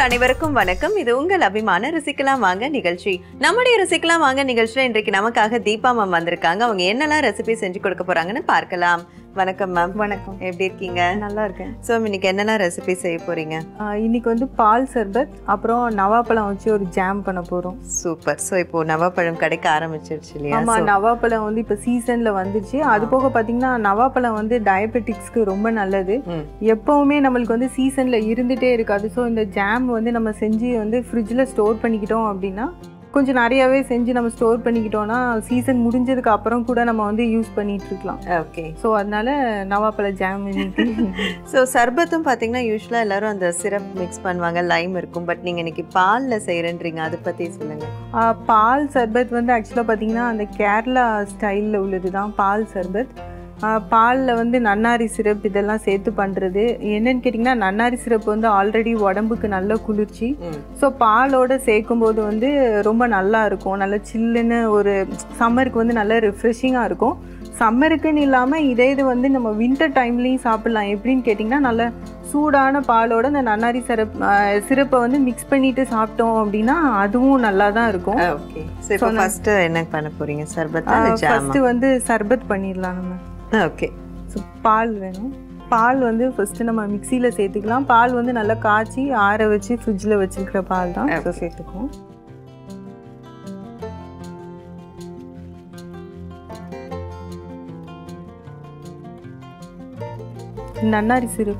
அனைவருக்கும் வணக்கம் இது உங்கள் அபிமான ருசிக்கலாம் வாங்க நிகழ்ச்சி நம்முடைய ருசிக்கலாம் வாங்க நிகழ்ச்சியில இன்றைக்கு நமக்காக தீபா மேம் வந்திருக்காங்க அவங்க என்னெல்லாம் ரெசிபி செஞ்சு கொடுக்க போறாங்கன்னு பார்க்கலாம் வணக்கம் மேம் வணக்கம் எப்படி இருக்கீங்க நல்லா இருக்கேன் ஸோ இன்னைக்கு என்னெல்லாம் ரெசிபி செய்ய போறீங்க ஆஹ் இன்னைக்கு வந்து பால் சர்பத் அப்புறம் நவாப்பழம் வச்சு ஒரு ஜாம் பண்ண போறோம் சூப்பர் ஸோ இப்போ நவாப்பழம் கிடைக்க ஆரம்பிச்சிருச்சு இல்லையா ஆமா So, நவாப்பழம் வந்து இப்ப சீசன்ல வந்துச்சு அது போக பாத்தீங்கன்னா நவாப்பழம் வந்து டயபெட்டிக்ஸ்க்கு ரொம்ப நல்லது ம். எப்பவுமே நம்மளுக்கு வந்து சீசன்ல இருந்துட்டே இருக்காது ஸோ இந்த ஜாம் வந்து நம்ம செஞ்சு வந்து ஃப்ரிட்ஜில் ஸ்டோர் பண்ணிக்கிட்டோம் அப்படின்னா கொஞ்சம் நிறையவே செஞ்சு நம்ம ஸ்டோர் பண்ணிக்கிட்டோம்னா சீசன் முடிஞ்சதுக்கு அப்புறம் கூட நம்ம வந்து யூஸ் பண்ணிட்டு இருக்கலாம் ஓகே ஸோ அதனால நவாப்பழ ஜாம் இன்னைக்கு ஸோ சர்பத்தும் பார்த்தீங்கன்னா யூஸ்வலாக எல்லாரும் அந்த சிரப் மிக்ஸ் பண்ணுவாங்க லைம் இருக்கும் பட் நீங்கள் இன்னைக்கு பாலில் செய்கிறேன்றீங்க அதை பற்றி சொல்லுங்க ஆ, பால் சர்பத் வந்து ஆக்சுவலாக பார்த்தீங்கன்னா அந்த கேரளா ஸ்டைலில் உள்ளது தான் பால் சர்பத் பாலில் வந்து நன்னாரி சிரப் இதெல்லாம் சேர்த்து பண்ணுறது என்னன்னு கேட்டிங்கன்னா நன்னாரி சிரப் வந்து ஆல்ரெடி உடம்புக்கு நல்ல குளிர்ச்சி ம் ஸோ பாலோட சேர்க்கும்போது வந்து ரொம்ப நல்லா இருக்கும் நல்ல சில்லுன்னு ஒரு சம்மருக்கு வந்து நல்ல ரிஃப்ரெஷிங்காக இருக்கும் சம்மருக்குன்னு இல்லாமல் இதே இது வந்து நம்ம வின்டர் டைம்லேயும் சாப்பிட்லாம் எப்படின்னு கேட்டிங்கன்னா நல்ல சூடான பாலோட இந்த நன்னாரி சிரப் சிரப்பை வந்து மிக்ஸ் பண்ணிட்டு சாப்பிட்டோம் அப்படின்னா அதுவும் நல்லா தான் இருக்கும் ஓகே ஸோ இப்போ ஃபர்ஸ்ட் என்ன பண்ண போறீங்க சர்பத்தா இல்லை ஜாமா ஃபர்ஸ்ட் வந்து சர்பத் பண்ணிடலாம் நம்ம ஓகே ஸோ பால் வேணும் பால் வந்து ஃபர்ஸ்ட் நம்ம மிக்சியில் சேர்த்துக்கலாம் பால் வந்து நல்லா காய்ச்சி ஆற வச்சு ஃப்ரிட்ஜில் வச்சிருக்கிற பால் தான் ஸோ சேர்த்துக்குவோம் நன்னாரி சிரப்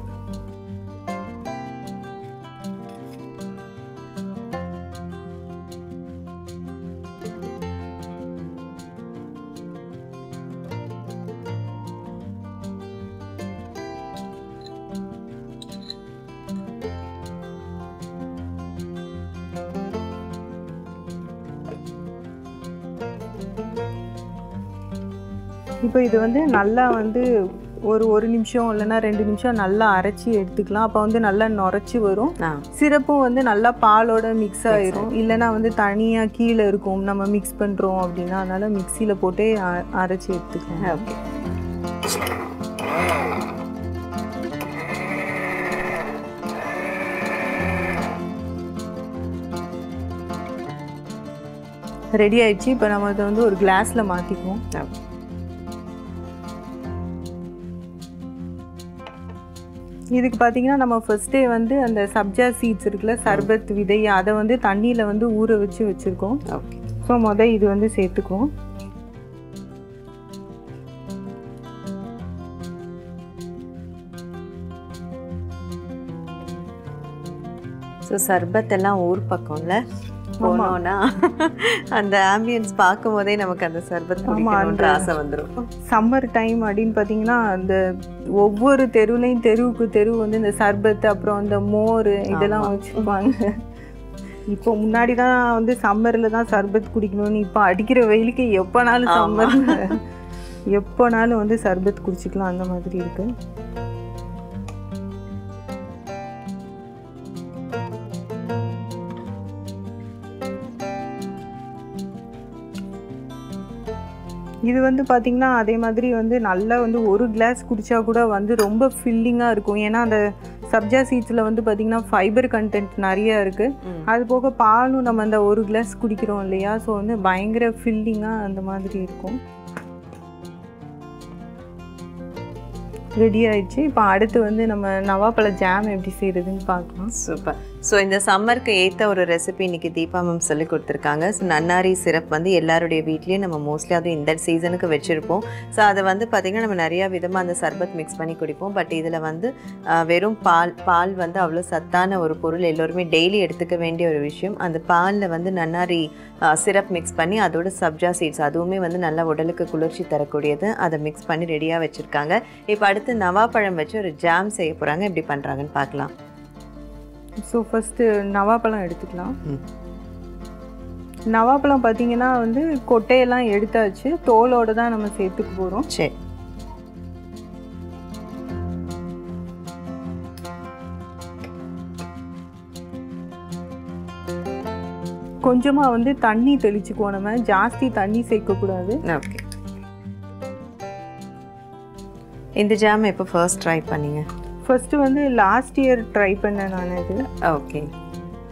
இப்போ இது வந்து நல்லா வந்து ஒரு ஒரு நிமிஷம் இல்லைன்னா ரெண்டு நிமிஷம் நல்லா அரைச்சி எடுத்துக்கலாம் அப்போ வந்து நல்லா நுரைச்சி வரும் ஆ சிரப்பும் வந்து நல்லா பாலோட மிக்ஸ் ஆயிரும் இல்லைன்னா வந்து தனியாக கீழே இருக்கும் நம்ம மிக்ஸ் பண்ணுறோம் அப்படின்னா அதனால மிக்சியில் போட்டே அ- அரைச்சி எடுத்துக்கலாம் ஓகே ரெடி ஆயிடுச்சு இப்போ நம்ம இதை வந்து ஒரு கிளாஸில் மாற்றிக்குவோம் ஓகே இதுக்கு பார்த்தீங்கன்னா நம்ம ஃபர்ஸ்டே வந்து அந்த சப்ஜா சீட்ஸ் இருக்குல்ல சர்பத் விதை அதை வந்து தண்ணியில் வந்து ஊற வச்சு வச்சுருக்கோம் ஓகே ஸோ மொதல் இது வந்து சேர்த்துக்குவோம் ஸோ சர்பத் எல்லாம் ஊர் பக்கம்ல போனோம்னா அந்த ஆம்பியன்ஸ் பார்க்கும் போதே நமக்கு அந்த சர்பத் குடிக்கணும்ன்ற ஆசை வந்துடும் சம்மர் டைம் அப்படின்னு பார்த்தீங்கன்னா அந்த ஒவ்வொரு தெருவுலையும் தெருவுக்கு தெரு வந்து இந்த சர்பத் அப்புறம் இந்த மோர் இதெல்லாம் வச்சுருப்பாங்க இப்போ முன்னாடி தான் வந்து சம்மரில் தான் சர்பத் குடிக்கணும்னு இப்போ அடிக்கிற வெயிலுக்கு எப்போனாலும் சம்மர் எப்போனாலும் வந்து சர்பத் குடிச்சிக்கலாம் அந்த மாதிரி இருக்கு இது வந்து பார்த்திங்கன்னா அதே மாதிரி வந்து நல்லா வந்து ஒரு கிளாஸ் குடிச்சா கூட வந்து ரொம்ப ஃபில்லிங்காக இருக்கும் ஏன்னா அந்த சப்ஜா சீட்ஸில் வந்து பார்த்திங்கன்னா ஃபைபர் கண்டென்ட் நிறைய இருக்குது ம். அது போக பாலும் நம்ம அந்த ஒரு கிளாஸ் குடிக்கிறோம் இல்லையா ஸோ வந்து பயங்கர ஃபில்லிங்காக அந்த மாதிரி இருக்கும் ரெடி ஆயிடுச்சு இப்போ அடுத்து வந்து நம்ம நவாப்பழ ஜாம் எப்படி செய்கிறதுன்னு பார்க்கலாம் சூப்பர் ஸோ இந்த சம்மருக்கு ஏற்ற ஒரு ரெசிபி இன்னைக்கு தீபா மேம் சொல்லி கொடுத்துருக்காங்க ஸோ நன்னாரி சிரப் வந்து எல்லாருடைய வீட்லேயும் நம்ம மோஸ்ட்லி அதுவும் இந்த சீசனுக்கு வச்சுருப்போம் ஸோ அதை வந்து பார்த்திங்கன்னா நம்ம நிறையா விதமாக அந்த சர்பத் மிக்ஸ் பண்ணி குடிப்போம் பட் இதில் வந்து ஆஹ், வெறும் பால் பால் வந்து அவ்வளோ சத்தான ஒரு பொருள் எல்லோருமே டெய்லி எடுத்துக்க வேண்டிய ஒரு விஷயம் அந்த பாலில் வந்து நன்னாரி சிரப் மிக்ஸ் பண்ணி அதோட சப்ஜா சீட்ஸ் அதுவுமே வந்து நல்லா உடலுக்கு குளிர்ச்சி தரக்கூடியது அதை மிக்ஸ் பண்ணி ரெடியாக வச்சுருக்காங்க இப்போ அடுத்து நவாப்பழம் வச்சு ஒரு ஜாம் செய்ய போகிறாங்க எப்படி பண்ணுறாங்கன்னு பார்க்கலாம் ஸோ ஃபஸ்ட்டு நவாப்பழம் எடுத்துக்கலாம் ம். நவாப்பழம் பார்த்தீங்கன்னா வந்து கொட்டையெல்லாம் எடுத்தாச்சு தோலோட தான் நம்ம சேர்த்துக்க போகிறோம் சரி கொஞ்சமாக வந்து தண்ணி தெளிச்சுக்குவோம் நம்ம ஜாஸ்தி தண்ணி சேர்க்கக்கூடாது ஓகே இந்த ஜாம் எப்போ ஃபர்ஸ்ட் ட்ரை பண்ணீங்க ஃபர்ஸ்ட் வந்து லாஸ்ட் இயர் ட்ரை பண்ணேன் நான் இது ஓகே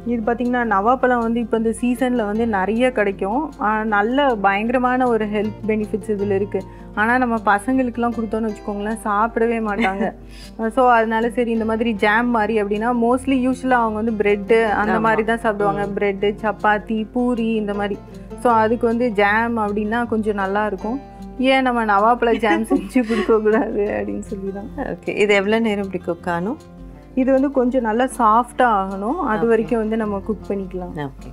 இது பார்த்திங்கன்னா நவாப்பழம் வந்து இப்போ இந்த சீசனில் வந்து நிறைய கிடைக்கும் ஆஹ் நல்ல பயங்கரமான ஒரு ஹெல்த் பெனிஃபிட்ஸ் இதில் இருக்குது ஆனால் நம்ம பசங்களுக்கெல்லாம் கொடுத்தோன்னு வச்சுக்கோங்களேன் சாப்பிடவே மாட்டாங்க ஸோ அதனால சரி இந்த மாதிரி ஜாம் மாதிரி அப்படின்னா மோஸ்ட்லி யூஸ்வலாக அவங்க வந்து ப்ரெட்டு அந்த ஆமா. மாதிரி தான் சாப்பிடுவாங்க ப்ரெட்டு சப்பாத்தி பூரி இந்த மாதிரி ஸோ அதுக்கு வந்து ஜாம் அப்படின்னா கொஞ்சம் நல்லா இருக்கும் ஏன் நம்ம நவாப்பழ ஜாம் செஞ்சு கொடுக்கக்கூடாது அப்படின்னு சொல்லி தான் ஓகே இது எவ்வளோ நேரம் இப்படி குக் ஆகணும் இது வந்து கொஞ்சம் நல்லா சாஃப்டாக ஆகணும் அது வரைக்கும் வந்து நம்ம குக் பண்ணிக்கலாம் ஓகே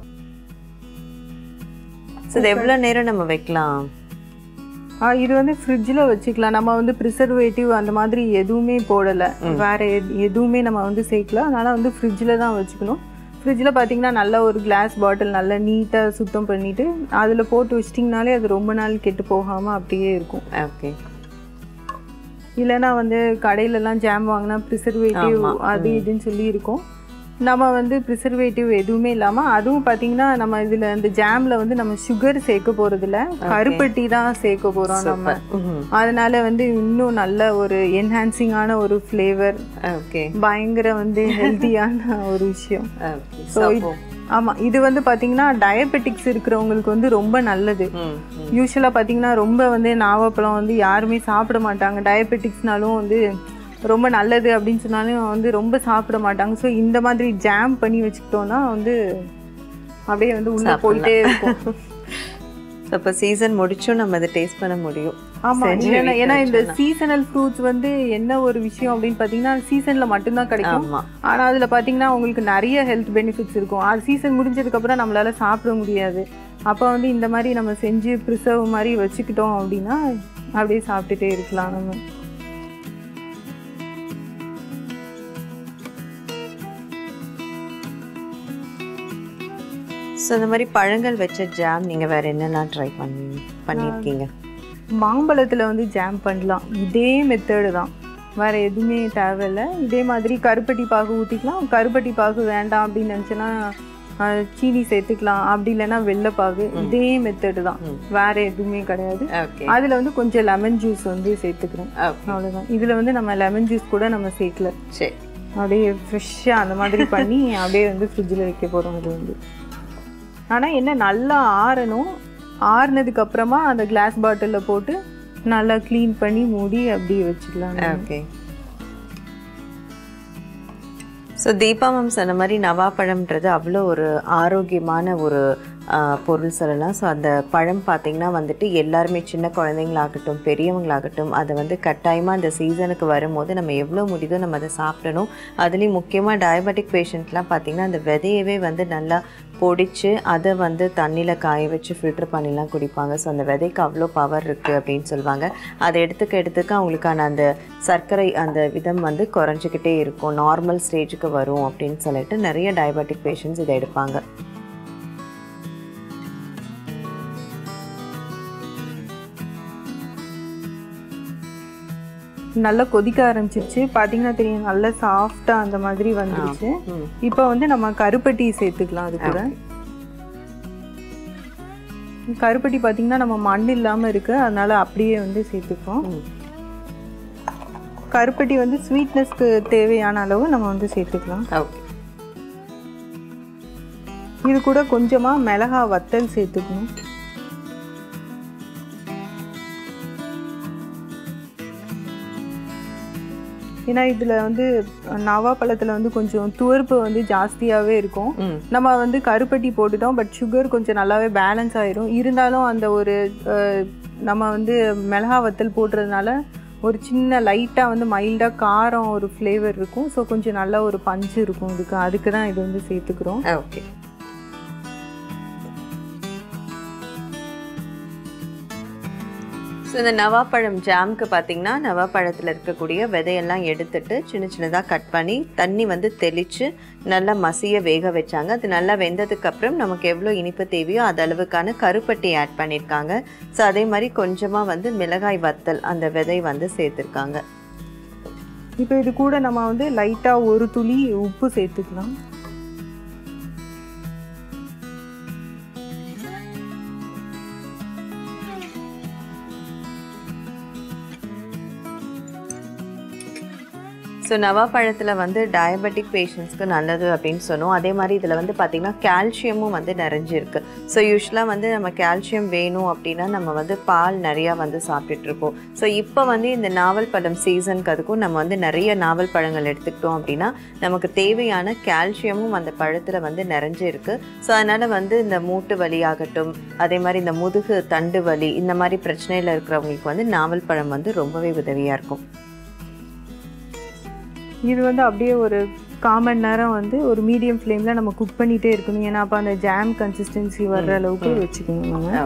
ஸோ இது எவ்வளோ நேரம் நம்ம வைக்கலாம் ஆ, இது வந்து ஃப்ரிட்ஜில் வச்சுக்கலாம் நம்ம வந்து ப்ரிசர்வேட்டிவ் அந்த மாதிரி எதுவுமே போடலை வேற எது- எதுவுமே நம்ம வந்து சேர்க்கல அதனால வந்து ஃப்ரிட்ஜில் தான் வச்சுக்கணும் ஃப்ரிட்ஜில் பார்த்தீங்கன்னா நல்ல ஒரு கிளாஸ் பாட்டில் நல்லா நீட்டாக சுத்தம் பண்ணிட்டு அதில் போட்டு வச்சிட்டிங்கனாலே அது ரொம்ப நாள் கெட்டு போகாமல் அப்படியே இருக்கும் ஓகே இல்லைன்னா வந்து கடையிலலாம் ஜாம் வாங்கினா ப்ரிசர்வேட்டிவ் ஆமா. அது இதுன்னு சொல்லி இருக்கும் நம்ம வந்து ப்ரிசர்வேட்டிவ் எதுவுமே இல்லாமல் அதுவும் பார்த்தீங்கன்னா நம்ம இதில் இந்த ஜாமில் வந்து நம்ம சுகர் சேர்க்க போகிறதில்ல கருப்பட்டி தான் சேர்க்க போகிறோம் நம்ம ம் அதனால வந்து இன்னும் நல்ல ஒரு என்ஹான்சிங்கான ஒரு ஃப்ளேவர் ஓகே பயங்கர வந்து ஹெல்த்தியான ஒரு விஷயம் ஓகே ஸோ ஆமாம் இது வந்து பார்த்தீங்கன்னா டயபெட்டிக்ஸ் இருக்கிறவங்களுக்கு வந்து ரொம்ப நல்லது ம் ம் யூஸ்வலாக பார்த்தீங்கன்னா ரொம்ப வந்து நாவப்பழம் வந்து யாருமே சாப்பிட மாட்டாங்க டயபெட்டிக்ஸ்னாலும் வந்து ரொம்ப நல்லது அப்படின்னு சொன்னாலும் வந்து ரொம்ப சாப்பிட மாட்டாங்க ஸோ இந்த மாதிரி ஜாம் பண்ணி வச்சுக்கிட்டோம்னா வந்து அப்படியே வந்து உள்ளே போயிட்டே இருக்கும் ஸோ இப்போ சீசன் முடிச்சும் நம்ம அதை டேஸ்ட் பண்ண முடியும் ஆமா செஞ்சு ஏன்னா வீட்ல ஏன்னா இந்த வச்சோம்னா. சீசனல் ஃப்ரூட்ஸ் வந்து என்ன ஒரு விஷயம் அப்படின்னு பார்த்தீங்கன்னா சீசன்ல மட்டும்தான் கிடைக்கும் ஆமா ஆனா அதுல பாத்தீங்கன்னா உங்களுக்கு நிறைய ஹெல்த் பெனிஃபிட்ஸ் இருக்கும் அது சீசன் முடிஞ்சதுக்கு அப்புறம் நம்மளால சாப்பிட முடியாது அப்போ வந்து இந்த மாதிரி நம்ம செஞ்சு ப்ரிசர்வ் மாதிரி வச்சுக்கிட்டோம் அப்படின்னா அப்படியே சாப்பிட்டுட்டே இருக்கலாம் நம்ம ஸோ இந்த மாதிரி பழங்கள் வச்ச ஜாம் நீங்க வேற என்னெல்லாம் ட்ரை பண்ணி பண்ணியிருக்கீங்க மாம்பழத்துல வந்து ஜாம் பண்ணலாம் இதே மெத்தடு தான் வேற எதுவுமே தேவையில்ல இதே மாதிரி கருப்பட்டி பாகு ஊற்றிக்கலாம் கருப்பட்டி பாகு வேண்டாம் அப்படின்னு நினச்சேன்னா சீனி சேர்த்துக்கலாம் அப்படி இல்லைன்னா வெள்ளைப்பாகு இதே மெத்தடு தான் ம். வேற எதுவுமே கிடையாது ஓகே அதில் வந்து கொஞ்சம் லெமன் ஜூஸ் வந்து சேர்த்துக்கிறோம் ஓகே அவ்வளோதான் இதில் வந்து நம்ம லெமன் ஜூஸ் கூட நம்ம சேர்க்கல சரி அப்படியே ஃப்ரெஷ்ஷாக அந்த மாதிரி பண்ணி அப்படியே வந்து ஃப்ரிட்ஜில் வைக்க போகிறோம் அது வந்து ஆனால் என்ன நல்லா ஆறணும் ஆறுனதுக்கு அப்புறமா அந்த கிளாஸ் பாட்டிலில் போட்டு நல்லா க்ளீன் பண்ணி மூடி அப்படியே வச்சுக்கலாம் நம்ம. ஓகே ஸோ தீபா மேம் சொன்ன மாதிரி நவாப்பழம்ன்றது அவ்வளோ ஒரு ஆரோக்கியமான ஒரு ஆ, பொருள் சொல்லலாம் ஸோ அந்த பழம் பார்த்திங்கன்னா வந்துட்டு எல்லாருமே சின்ன குழந்தைங்களாகட்டும் பெரியவங்களாகட்டும் அதை வந்து கட்டாயமாக அந்த சீசனுக்கு வரும்போது நம்ம எவ்வளோ முடியுதோ நம்ம அதை சாப்பிடணும் அதுலேயும் முக்கியமாக டயபெட்டிக் பேஷண்ட்லாம் பார்த்திங்கன்னா அந்த விதையவே வந்து நல்லா பொடிச்சு அதை வந்து தண்ணியில் காய வச்சு ஃபில்டர் பண்ணிலாம் குடிப்பாங்க ஸோ அந்த விதைக்கு அவ்வளோ பவர் இருக்குது அப்படின்னு சொல்லுவாங்க அதை எடுத்துக்க எடுத்துக்க அவங்களுக்கான அந்த சர்க்கரை அந்த விதம் வந்து குறைஞ்சிக்கிட்டே இருக்கும் நார்மல் ஸ்டேஜுக்கு வரும் அப்படின்னு சொல்லிட்டு நிறைய டயபெட்டிக் பேஷண்ட்ஸ் இதை எடுப்பாங்க நல்லா கொதிக்க ஆரம்பிச்சிருச்சு பார்த்தீங்கன்னா தெரியும் நல்லா சாஃப்டாக அந்த மாதிரி வந்துருச்சு ம். இப்போ வந்து நம்ம கருப்பட்டி சேர்த்துக்கலாம் அது கூட கருப்பட்டி பார்த்தீங்கன்னா நம்ம மண் இல்லாமல் இருக்கு அதனால அப்படியே வந்து சேர்த்துப்போம் ம். கருப்பட்டி வந்து ஸ்வீட்னஸ்க்கு தேவையான அளவு நம்ம வந்து சேர்த்துக்கலாம் ஓகே இது கூட கொஞ்சமாக மிளகா வத்தல் சேர்த்துக்கணும் ஏன்னா இதில் வந்து நவாப்பழத்தில் வந்து கொஞ்சம் துவர்ப்பு வந்து ஜாஸ்தியாகவே இருக்கும் ம் நம்ம வந்து கருப்பட்டி போட்டுட்டோம் பட் சுகர் கொஞ்சம் நல்லாவே பேலன்ஸ் ஆயிரும் இருந்தாலும் அந்த ஒரு அஹ், நம்ம வந்து மிளகா வத்தல் போடுறதுனால ஒரு சின்ன லைட்டாக வந்து மைல்டாக காரம் ஒரு ஃப்ளேவர் இருக்கும் ஸோ கொஞ்சம் நல்ல ஒரு பஞ்சு இருக்கும் இதுக்கு அதுக்கு தான் இது வந்து சேர்த்துக்கிறோம் ஓகே ஸோ இந்த நவாப்பழம் ஜாம்க்கு பார்த்தீங்கன்னா நவாப்பழத்தில் இருக்கக்கூடிய விதையெல்லாம் எடுத்துட்டு சின்ன சின்னதாக கட் பண்ணி தண்ணி வந்து தெளித்து நல்லா மசிய வேக வச்சாங்க அது நல்லா வெந்ததுக்கு அப்புறம் நமக்கு எவ்வளோ இனிப்பு தேவையோ அது அளவுக்கான கருப்பட்டி ஆட் பண்ணியிருக்காங்க ஸோ அதே மாதிரி கொஞ்சமாக வந்து மிளகாய் வத்தல் அந்த விதை வந்து சேர்த்துருக்காங்க இப்போ இது கூட நம்ம வந்து லைட்டாக ஒரு துளி உப்பு சேர்த்துக்கலாம் ஸோ ஸோ நவாப்பழத்தில் வந்து டயபெட்டிக் பேஷண்ட்ஸ்க்கு நல்லது அப்படின்னு சொன்னோம் அதே மாதிரி இதில் வந்து பார்த்திங்கன்னா கால்சியமும் வந்து நிறைஞ்சிருக்கு ஸோ யூஸ்வலாக வந்து நம்ம கால்சியம் வேணும் அப்படின்னா நம்ம வந்து பால் நிறையா வந்து சாப்பிட்டுட்ருப்போம் ஸோ இப்போ வந்து இந்த நாவல் பழம் சீசனுக்கு அதுக்கும் நம்ம வந்து நிறைய நாவல் பழங்கள் எடுத்துக்கிட்டோம் அப்படின்னா நமக்கு தேவையான கால்சியமும் அந்த பழத்தில் வந்து நிறைஞ்சு இருக்கு ஸோ அதனால் வந்து இந்த மூட்டு வலி ஆகட்டும் அதே மாதிரி இந்த முதுகு தண்டு வலி இந்த மாதிரி பிரச்சனையில் இருக்கிறவங்களுக்கு வந்து நாவல் பழம் வந்து ரொம்பவே உதவியாக இருக்கும் இது வந்து அப்படியே ஒரு காமன் நேரம் வந்து ஒரு மீடியம் ஃப்ளேமில் நம்ம குக் பண்ணிகிட்டே இருக்கணும் ஏன்னா அப்போ அந்த ஜாம் கன்சிஸ்டன்சி வர்ற அளவுக்கு வச்சுக்கணும் நம்ம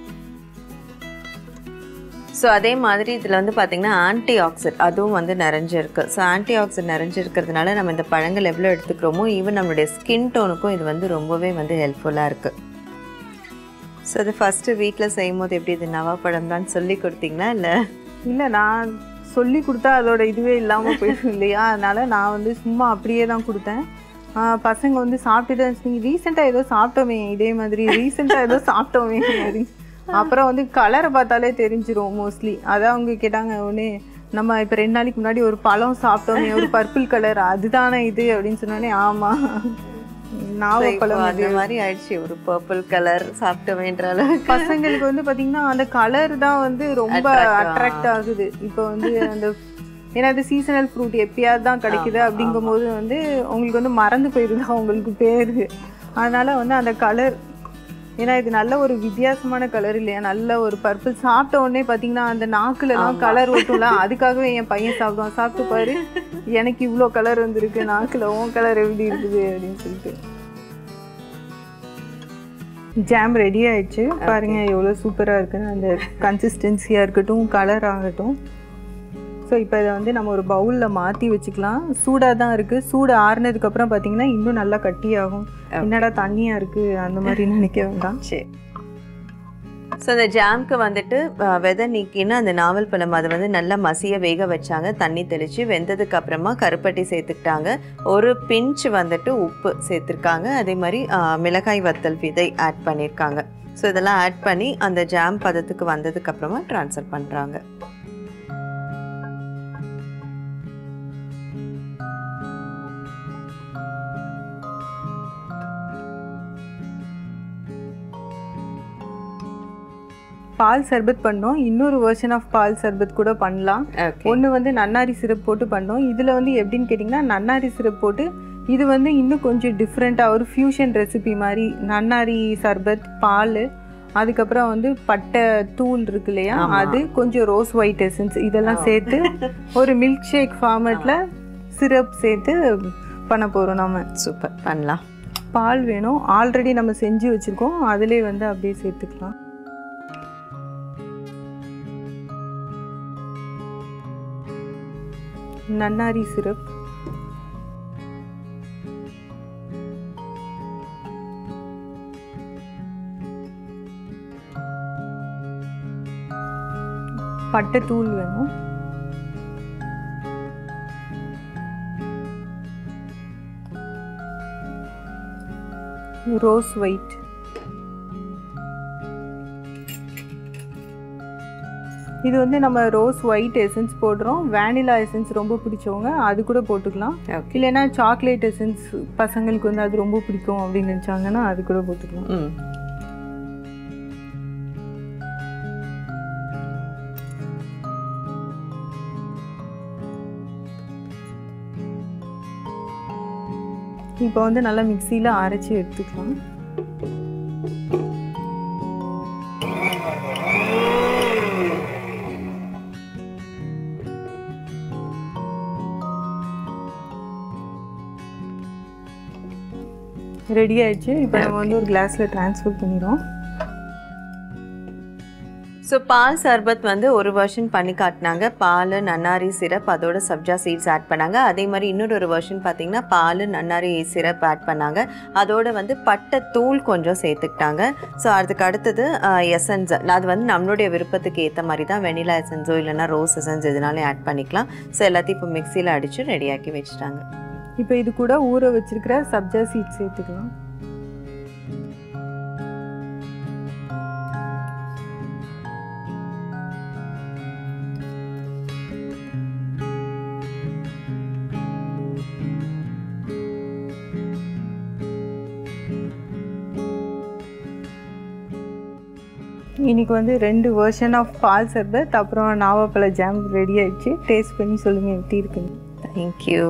ஸோ அதே மாதிரி இதில் வந்து பார்த்திங்கன்னா ஆன்டி ஆக்சிட் அதுவும் வந்து நிறைஞ்சிருக்கு ஸோ ஆன்டி ஆக்சிட் நிறைஞ்சிருக்கிறதுனால நம்ம இந்த பழங்கள் எவ்வளோ எடுத்துக்கிறோமோ ஈவன் நம்மளுடைய ஸ்கின் டோனுக்கும் இது வந்து ரொம்பவே வந்து ஹெல்ப்ஃபுல்லாக இருக்குது ஸோ அது ஃபஸ்ட்டு வீட்டில் செய்யும் போது எப்படி இது நவாப்பழம் தான் சொல்லி கொடுத்தீங்களா இல்லை இல்லை நான் சொல்லி கொடுத்தா அதோட இதுவே இல்லாமல் போயிடும் இல்லையா அதனால நான் வந்து சும்மா அப்படியே தான் கொடுத்தேன் ஆஹ் பசங்க வந்து சாப்பிட்டுட்டு இருந்துச்சு ரீசெண்டாக ஏதோ சாப்பிட்டோமே இதே மாதிரி ரீசெண்டாக ஏதோ சாப்பிட்டோமே மாதிரி அப்புறம் வந்து கலரை பார்த்தாலே தெரிஞ்சிரும் மோஸ்ட்லி அதான் அவங்க கேட்டாங்க உடனே நம்ம இப்போ ரெண்டு நாளைக்கு முன்னாடி ஒரு பழம் சாப்பிட்டோமே ஒரு பர்பிள் கலர் அதுதானே இது அப்படின்னு சொன்னோடனே ஆமாம் நாவப்பழம் அந்த மாதிரி ஆயிடுச்சு ஒரு பர்பிள் கலர் சாப்பிட்டோமேன்ற அளவுக்கு பசங்களுக்கு வந்து பாத்தீங்கன்னா அந்த கலர் தான் வந்து ரொம்ப Attract ஆ. அட்ராக்ட் ஆகுது இப்போ வந்து அந்த ஏன்னா அது சீசனல் ஃப்ரூட் எப்பயாவது தான் கிடைக்குது அப்படிங்கும்போது வந்து உங்களுக்கு வந்து மறந்து போயிருது அவங்களுக்கு பேரு அதனால வந்து அந்த கலர் ஏன்னா இது நல்ல ஒரு வித்தியாசமான கலர் இல்லையா நல்ல ஒரு பர்பிள் சாப்பிட்ட உடனே பார்த்தீங்கன்னா அந்த நாக்குல எல்லாம் கலர் ஒட்டும்ல அதுக்காகவே என் பையன் சாப்பிடுவான் சாப்பிட்டு பாரு எனக்கு இவ்வளோ கலர் வந்திருக்கு நாக்குல உன் கலர் எப்படி இருக்குது அப்படின்னு சொல்லிட்டு ஜாம் ரெடி ஆயிடுச்சு பாருங்க எவ்வளோ சூப்பராக இருக்குன்னு அந்த கன்சிஸ்டன்சியாக இருக்கட்டும் கலர் ஆகட்டும் ஸோ இப்போ இதை வந்து நம்ம ஒரு பவுலில் மாற்றி வச்சுக்கலாம் சூடாக தான் இருக்குது சூடு ஆறுனதுக்கப்புறம் பார்த்தீங்கன்னா இன்னும் நல்லா கட்டியாகும் என்னடா தண்ணியாக இருக்குது அந்த மாதிரி நினைக்க வேண்டாம் சரி ஸோ அந்த ஜாம்க்கு வந்துட்டு அஹ், விதை நீக்கின்னு அந்த நாவல் பழம் அதை வந்து நல்லா மசிய வேக வச்சாங்க தண்ணி தெளித்து வெந்ததுக்கு அப்புறமா கருப்பட்டி சேர்த்துக்கிட்டாங்க ஒரு பிஞ்ச் வந்துட்டு உப்பு சேர்த்துருக்காங்க அதே மாதிரி அஹ், மிளகாய் வத்தல் விதை ஆட் பண்ணியிருக்காங்க ஸோ இதெல்லாம் ஆட் பண்ணி அந்த ஜாம் பதத்துக்கு வந்ததுக்கு அப்புறமா ட்ரான்ஸ்ஃபர் பண்ணுறாங்க பால் சர்பத் பண்ணோம் இன்னொரு வெர்ஷன் ஆஃப் பால் சர்பத் கூட பண்ணலாம் ஓகே ஒன்று வந்து நன்னாரி சிரப் போட்டு பண்ணோம் இதில் வந்து எப்படின்னு கேட்டிங்கன்னா நன்னாரி சிரப் போட்டு இது வந்து இன்னும் கொஞ்சம் டிஃப்ரெண்ட்டாக ஒரு ஃபியூஷன் ரெசிபி மாதிரி நன்னாரி சர்பத் பால் அதுக்கப்புறம் வந்து பட்டை தூள் இருக்கு இல்லையா ஆமா. அது கொஞ்சம் ரோஸ் ஒயிட் எசன்ஸ் இதெல்லாம் சேர்த்து ஒரு மில்க் ஷேக் ஃபார்மேட்டில் சிரப் சேர்த்து பண்ண போகிறோம் நம்ம சூப்பர் பண்ணலாம் பால் வேணும் ஆல்ரெடி நம்ம செஞ்சு வச்சுருக்கோம் அதிலே வந்து அப்படியே சேர்த்துக்கலாம் நன்னாரி சிரப் பட்டைத்தூள் வேணும் ரோஸ் ஒயிட் இது வந்து நம்ம ரோஸ் ஒயிட் எசன்ஸ் போடுறோம் வேனிலா எசன்ஸ் ரொம்ப பிடிச்சவங்க அது கூட போட்டுக்கலாம் ஓகே இல்லைன்னா சாக்லேட் எசன்ஸ் பசங்களுக்கு வந்து அது ரொம்ப பிடிக்கும் அப்படின்னு நினச்சாங்கன்னா அது கூட போட்டுக்கலாம் ம் இப்போ வந்து நல்லா மிக்சியில் அரைச்சி எடுத்துக்கலாம் ரெடி ஆயிடுச்சு இப்போ நம்ம வந்து ஒரு கிளாஸில் ட்ரான்ஸ்ஃபர் பண்ணிடுறோம் ஸோ பால் சர்பத் வந்து ஒரு வெர்ஷன் பண்ணி காட்டினாங்க பால் நன்னாரி சிரப் அதோட சப்ஜா சீட்ஸ் ஆட் பண்ணாங்க அதே மாதிரி இன்னொரு ஒரு வெர்ஷன் பார்த்தீங்கன்னா பால் நன்னாரி சிரப் ஆட் பண்ணாங்க அதோட வந்து பட்டை தூள் கொஞ்சம் சேர்த்துக்கிட்டாங்க ஸோ அதுக்கு அடுத்தது எசன்ஸ் அது வந்து நம்மளுடைய விருப்பத்துக்கு ஏற்ற மாதிரி தான் வெனிலா எசன்ஸோ இல்லைன்னா ரோஸ் எசன்ஸ் எதுனாலும் ஆட் பண்ணிக்கலாம் ஸோ எல்லாத்தையும் இப்போ மிக்சியில் அடித்து ரெடியாக்கி வச்சுட்டாங்க இப்போ இது கூட ஊற வச்சிருக்கிற சப்ஜா சீட் சேர்த்துக்கலாம் இன்னைக்கு வந்து ரெண்டு வெர்ஷன் ஆஃப் பால் சர்பத் அப்புறம் நாவப்பழ ஜாம் ரெடி ஆயிடுச்சு டேஸ்ட் பண்ணி சொல்லுங்கள் எப்படி இருக்குன்னு தேங்க்யூ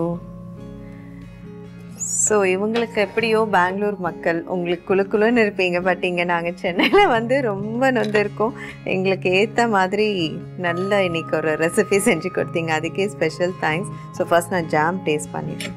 ஸோ இவங்களுக்கு எப்படியோ பெங்களூர் மக்கள் உங்களுக்கு குழு குழுன்னு இருப்பீங்க பட் இங்கே நாங்கள் சென்னையில் வந்து ரொம்ப நொந்திருக்கோம் எங்களுக்கு ஏற்ற மாதிரி நல்ல இன்னைக்கு ஒரு ரெசிபி செஞ்சு கொடுத்தீங்க அதுக்கே ஸ்பெஷல் தேங்க்ஸ் ஸோ ஃபர்ஸ்ட் நான் ஜாம் டேஸ்ட் பண்ணிட்டேன்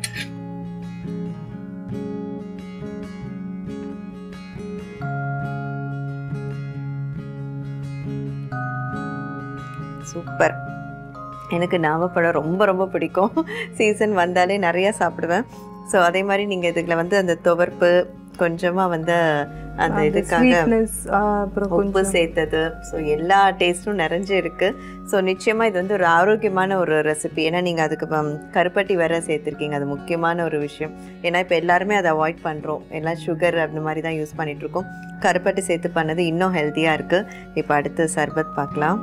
சூப்பர் எனக்கு நாவப்பழம் ரொம்ப ரொம்ப பிடிக்கும் சீசன் வந்தாலே நிறையா சாப்பிடுவேன் ஸோ அதே மாதிரி நீங்கள் இதில் வந்து அந்த துவர்ப்பு கொஞ்சமாக வந்து அந்த இதுக்காக ஸ்வீட்னஸ் அப்புறம் உப்பு கொஞ்சம் சேர்த்தது ஸோ எல்லா டேஸ்ட்டும் நிறைஞ்சு இருக்கு ஸோ நிச்சயமாக இது வந்து ஒரு ஆரோக்கியமான ஒரு ரெசிபி ஏன்னா நீங்கள் அதுக்கு பம், கருப்பட்டி வேற சேர்த்துருக்கீங்க அது முக்கியமான ஒரு விஷயம் ஏன்னா இப்போ எல்லாருமே அதை அவாய்ட் பண்ணுறோம் எல்லாம் சுகர் அந்த மாதிரி தான் யூஸ் பண்ணிட்டு இருக்கோம் கருப்பட்டி சேர்த்து பண்ணது இன்னும் ஹெல்த்தியாக இருக்குது இப்போ அடுத்து சர்பத் பார்க்கலாம்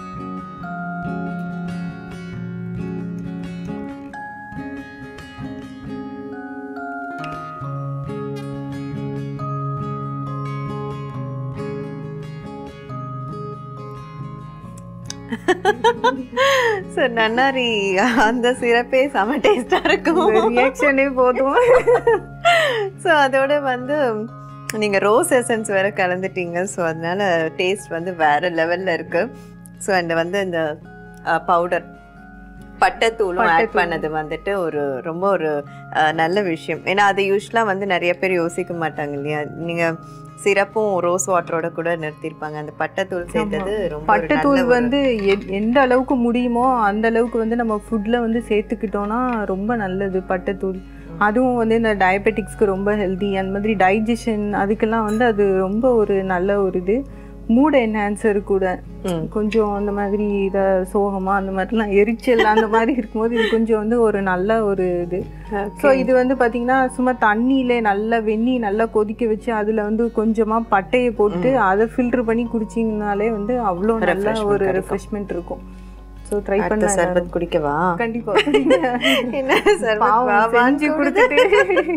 ஸோ நன்னாரி அந்த சிறப்பே செம டேஸ்டாக இருக்கும் ரியாக்ஷனே போதும் ஸோ அதோட வந்து நீங்கள் ரோஸ் எசன்ஸ் வேற கலந்துட்டீங்க ஸோ அதனால டேஸ்ட் வந்து வேற லெவலில் இருக்கு ஸோ அண்ட் வந்து இந்த பவுடர் பட்டைத்தூளும் ஆட் பட்டைத்தூள். பண்ணது வந்துட்டு ஒரு ரொம்ப ஒரு அஹ், நல்ல விஷயம் ஏன்னா அது யூஸ்வலாக வந்து நிறைய பேர் யோசிக்க மாட்டாங்க இல்லையா நீங்கள் சிறப்பும் ரோஸ் வாட்டரோட கூட நிறுத்திருப்பாங்க அந்த பட்டைத்தூள் சேர்த்தது ரொம்ப ஒரு பட்டைத்தூள் நல்ல ஒரு- வந்து எ- எந்த அளவுக்கு முடியுமோ அந்த அளவுக்கு வந்து நம்ம ஃபுட்டில் வந்து சேர்த்துக்கிட்டோம்னா ரொம்ப நல்லது பட்டைத்தூள் அதுவும் வந்து இந்த டயபெட்டிக்ஸ்க்கு ரொம்ப ஹெல்தி அந்த மாதிரி டைஜஷன் அதுக்கெல்லாம் வந்து அது ரொம்ப ஒரு நல்ல ஒரு இது மூட் என்ஹான்சர் கூட ம். கொஞ்சம் அந்த மாதிரி இதை சோகமா அந்த மாதிரிலாம் எரிச்சல் அந்த மாதிரி இருக்கும்போது இது கொஞ்சம் வந்து ஒரு நல்ல ஒரு இது ஸோ இது வந்து பார்த்தீங்கன்னா சும்மா தண்ணியில நல்லா வெந்நி நல்லா கொதிக்க வச்சு அதில் வந்து கொஞ்சமாக பட்டையை போட்டு அதை ஃபில்டர் பண்ணி குடிச்சிங்கனாலே வந்து அவ்வளோ நல்ல Refreshment ஒரு கிடைக்கும். ரெஃப்ரெஷ்மெண்ட் இருக்கும் ஸோ ட்ரை அடுத்த பண்ண சர்பத் குடிக்கவா கண்டிப்பா என்ன சர்பத் பாவம் வா, வான்னு செஞ்சு கொடுத்துட்டு கொடுத்துட்டு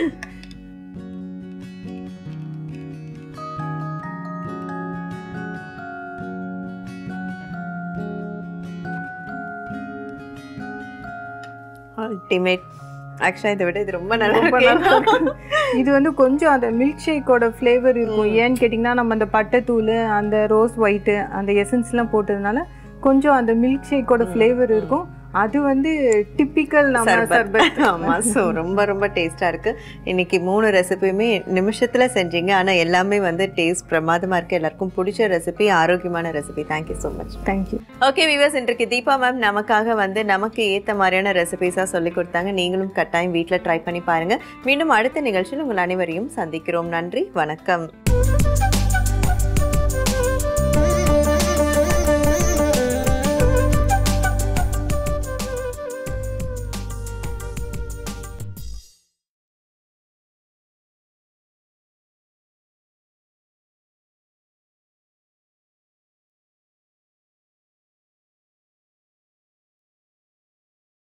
அல்டிமேட் ஆக்சுவலாக இதை விட இது ரொம்ப நல்லா ரொம்ப இருக்கு நல்லா இருக்கு. இது வந்து கொஞ்சம் அந்த மில்க் ஷேக்கோட ஃப்ளேவர் இருக்கும் ஏன்னு கேட்டிங்கன்னா நம்ம அந்த பட்டைத்தூள் அந்த ரோஸ் ஒயிட்டு அந்த எசன்ஸ்லாம் போட்டதுனால கொஞ்சம் அந்த மில்க் ஷேக்கோட ஃப்ளேவர் இருக்கும் அது வந்து டிப்பிக்கல் நம்ம சர்பத் சர்பத் ஆமா ஸோ ரொம்ப ரொம்ப டேஸ்ட்டாக இருக்கு இன்னைக்கு மூணு ரெசிபியுமே நிமிஷத்துல செஞ்சீங்க ஆனா எல்லாமே வந்து டேஸ்ட் பிரமாதமா இருக்கு எல்லாருக்கும் பிடிச்ச ரெசிபி ஆரோக்கியமான recipe thank you so much thank you okay viewers இன்றைக்கு தீபா மேம் நமக்காக வந்து நமக்கு ஏத்த மாதிரியான ரெசிபிஸாக சொல்லி கொடுத்தாங்க நீங்களும் கட்டாயம் வீட்டில் ட்ரை பண்ணி பாருங்க மீண்டும் அடுத்த நிகழ்ச்சியில் உங்கள் அனைவரையும் சந்திக்கிறோம் நன்றி வணக்கம்